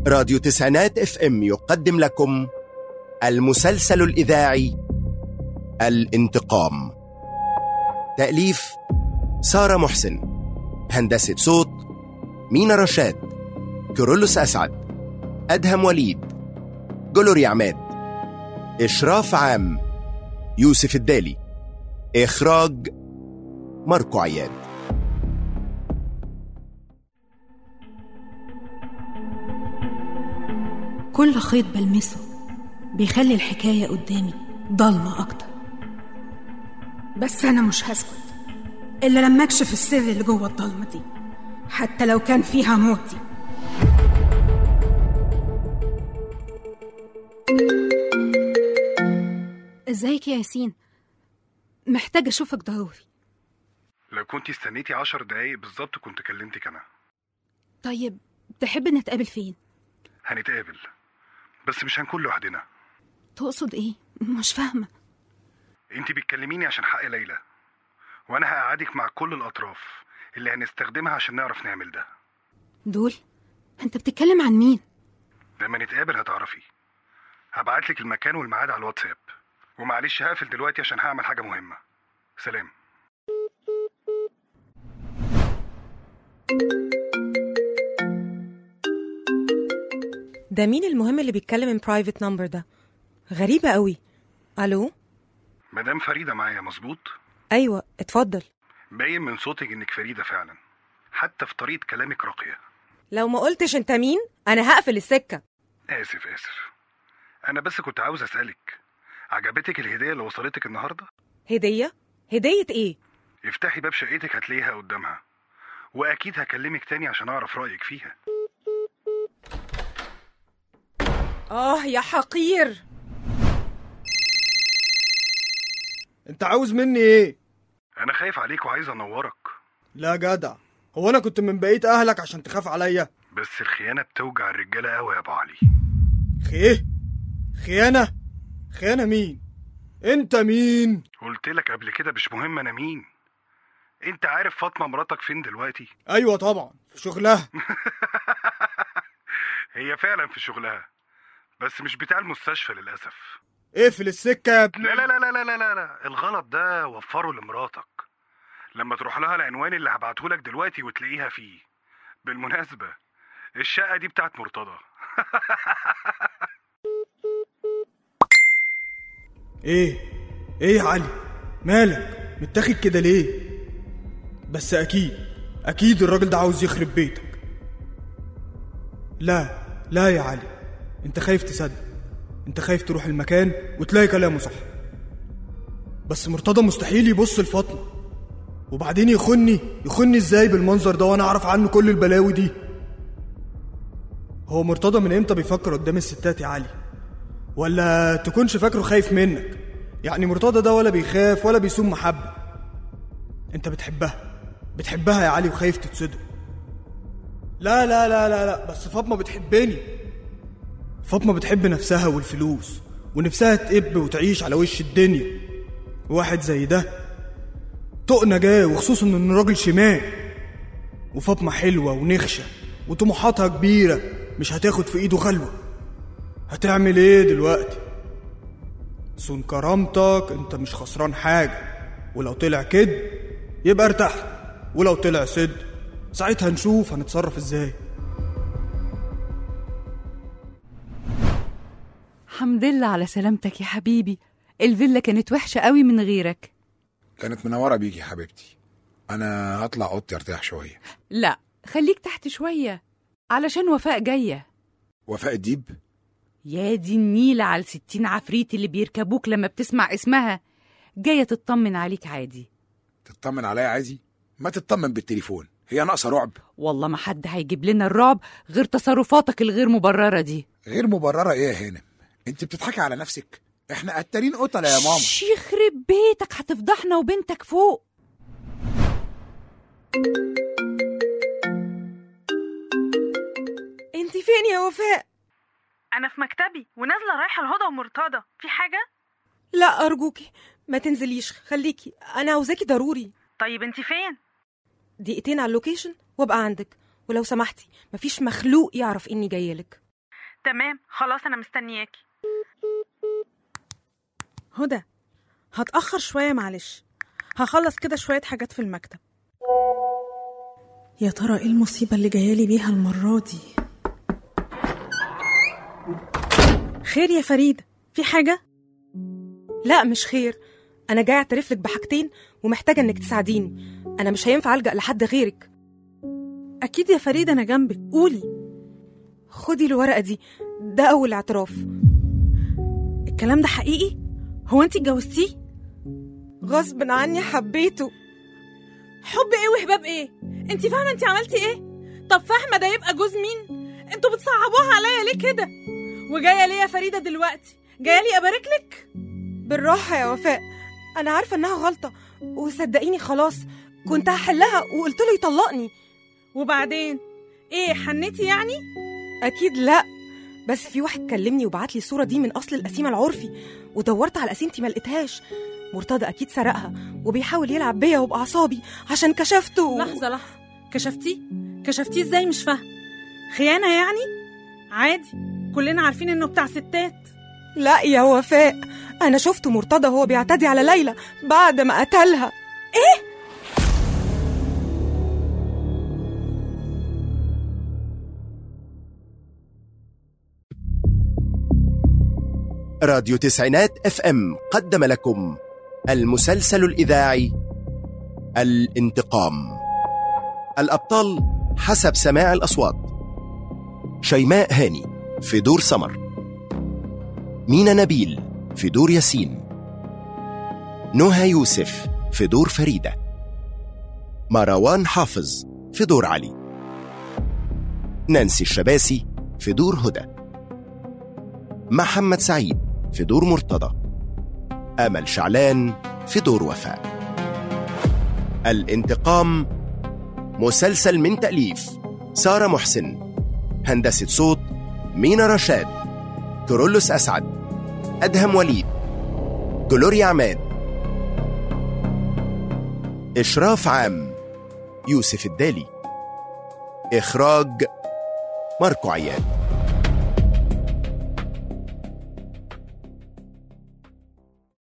راديو تسعينات اف ام يقدم لكم المسلسل الإذاعي الانتقام تأليف سارة محسن هندسة صوت مينا رشاد كيرلس أسعد أدهم وليد جلوري عماد إشراف عام يوسف الدالي إخراج ماركو عياد كل خيط بلمسه بيخلي الحكاية قدامي ضلمة أكتر بس أنا مش هسكت إلا لما أكشف السر اللي جوه الضلمة دي حتى لو كان فيها موتي ازيك يا ياسين محتاجة أشوفك ضروري لو كنت استنيتي عشر دقايق بالظبط كنت كلمتك انا طيب تحب نتقابل فين؟ هنتقابل بس مش هنكون لوحدنا تقصد إيه؟ مش فاهمة انت بتكلميني عشان حق ليلى وانا هقعدك مع كل الاطراف اللي هنستخدمها عشان نعرف نعمل ده دول؟ أنت بتتكلم عن مين؟ لما نتقابل هتعرفي هبعتلك المكان والميعاد على الواتساب ومعلش هقفل دلوقتي عشان هعمل حاجة مهمة سلام ده مين المهم اللي بيتكلم من برايفت نمبر ده غريبة قوي الو مدام فريدة معايا مظبوط ايوه اتفضل باين من صوتك انك فريدة فعلا حتى في طريقة كلامك راقية لو ما قلتش انت مين انا هقفل السكة آسف آسف أنا بس كنت عاوز أسألك عجبتك الهدية اللي وصلتك النهاردة؟ هدية هدية ايه افتحي باب شقتك هتلاقيها قدامها وأكيد هكلمك تاني عشان أعرف رأيك فيها اه يا حقير انت عاوز مني ايه أنا خايف عليك وعايز أنورك لا جدع هو انا كنت من بقيه اهلك عشان تخاف عليا بس الخيانة بتوجع الرجالة قوي يا أبو علي خيه خيانه خيانه مين انت مين قلت لك قبل كده مش مهم أنا مين أنت عارف فاطمة مراتك فين دلوقتي؟ ايوه طبعا في شغلها هي فعلا في شغلها بس مش بتاع المستشفى للأسف اقفل السكه يا ابني لا لا لا لا لا لا لا, لا. الغلط ده وفره لمراتك لما تروح لها العنوان اللي هبعته لك دلوقتي وتلاقيها فيه بالمناسبة الشقة دي بتاعت مرتضى ايه ايه يا علي مالك متاخد كده ليه بس اكيد اكيد الراجل ده عاوز يخرب بيتك لا لا يا علي انت خايف تصدق انت خايف تروح المكان وتلاقي كلامه صح بس مرتضى مستحيل يبص لفاطمه وبعدين يخني يخني ازاي بالمنظر ده وانا اعرف عنه كل البلاوي دي هو مرتضى من امتى بيفكر قدام الستات يا علي ولا تكونش فاكره خايف منك يعني مرتضى ده ولا بيخاف ولا بيسوم محبة انت بتحبها بتحبها يا علي وخايف تتصدم لا لا لا لا لا بس فاطمة بتحبني فاطمة بتحب نفسها والفلوس ونفسها تقب وتعيش على وش الدنيا واحد زي ده تقنا جاه وخصوصا انه راجل شمال وفاطمة حلوة ونخشة وطموحاتها كبيرة مش هتاخد في ايده خلوة هتعمل ايه دلوقتي صون كرامتك انت مش خسران حاجة ولو طلع كد يبقى ارتحت ولو طلع سد ساعتها نشوف هنتصرف ازاي حمد لله على سلامتك يا حبيبي الفيلا كانت وحشة قوي من غيرك كانت منورة بيك يا حبيبتي أنا هطلع أوضتي أرتاح شوية لا خليك تحت شوية علشان وفاء جاية وفاء الديب يا دي النيلة على الستين عفريت اللي بيركبوك لما بتسمع اسمها جاية تطمن عليك عادي تطمن عليا عادي ما تطمن بالتليفون هي ناقصة رعب والله ما حد هيجيب لنا الرعب غير تصرفاتك الغير مبررة دي غير مبررة إيه يا هانم أنت بتضحكي على نفسك إحنا قتالين قتلة يا ماما شش يخرب بيتك هتفضحنا وبنتك فوق انت فين يا وفاء انا في مكتبي ونازله رايحه الهدى ومرتضى في حاجه لا ارجوكي ما تنزليش خليكي انا عاوزاكي ضروري طيب انت فين دقيقتين على اللوكيشن وابقى عندك ولو سمحتي مفيش مخلوق يعرف اني جايلك تمام خلاص انا مستنياكي هدى هتأخر شوية معلش هخلص كده شوية حاجات في المكتب يا ترى ايه المصيبة اللي جايالي بيها المرة دي خير يا فريدة في حاجة؟ لا مش خير انا جاي اعترف لك بحاجتين ومحتاجه انك تساعديني انا مش هينفع الجا لحد غيرك أكيد يا فريدة أنا جنبك قولي خدي الورقه دي ده اول اعتراف الكلام ده حقيقي؟ هو أنت اتجوزتيه؟ غصب عني حبيته حب ايه وهباب ايه؟ انت فاهمة انت عملتي ايه؟ طب فاهمة ده يبقى جوز مين؟ انتوا بتصعبوها عليا ليه كده؟ وجاية ليه يا فريدة دلوقتي؟ جاية لي أبارك لك؟ بالراحه يا وفاء انا عارفه انها غلطه وصدقيني خلاص كنت هحلها وقلت له يطلقني وبعدين؟ ايه حنيتي يعني؟ اكيد لا بس في واحد كلمني وبعت لي الصوره دي من اصل القسيمه العرفي ودورت على قسيمتي ما لقيتهاش مرتضى اكيد سرقها وبيحاول يلعب بيا وباعصابي عشان كشفته لحظة لحظة كشفتيه؟ كشفتيه ازاي مش فاهمة؟ خيانة يعني؟ عادي كلنا عارفين انه بتاع ستات لا يا وفاء انا شفت مرتضى وهو بيعتدي على ليلى بعد ما قتلها راديو تسعينات اف ام قدم لكم المسلسل الاذاعي الانتقام الابطال حسب سماع الاصوات شيماء هاني في دور سمر مينا نبيل في دور ياسين نهى يوسف في دور فريده مروان حافظ في دور علي نانسي الشباسي في دور هدى محمد سعيد في دور مرتضى امل شعلان في دور وفاء الانتقام مسلسل من تاليف ساره محسن هندسه صوت مينا رشاد كرولوس اسعد ادهم وليد جلوريا عماد اشراف عام يوسف الدالي اخراج ماركو عياد